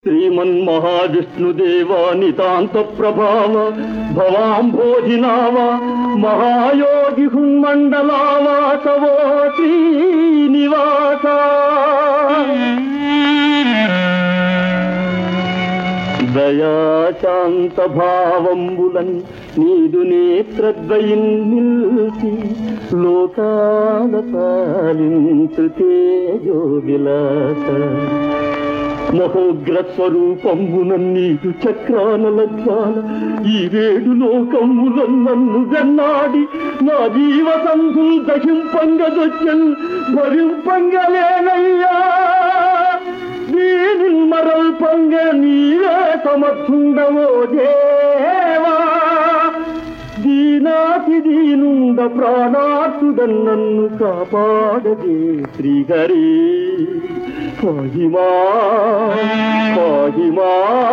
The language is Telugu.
శ్రీమన్మహావిష్ణుదేవా నితాంత ప్రభావ భవాంభోజినావ మహాయోగి హున్మండలావా తవో శ్రీనివాస దయాశాంత భావంబులన్ నీదు నేత్రద్వయిన్ నిల్సి లోకాల పాలింతు తేజో విలాస మహోగ్ర స్వరూపంబున నీదు చక్రానల జ్వాల ఈ వేడు లోకముల నన్ను వెన్నాడి నా జీవ సంధులు దహింపంగదొచ్చన్ భరింపంగలేనయ్యా దీని మరల్పంగ నీవే సమర్థుండవో దేవా దీనాతి దీనుండ ప్రాణార్థుడన్ నన్ను కాపాడదే శ్రీహరి పాహిమా పాహిమా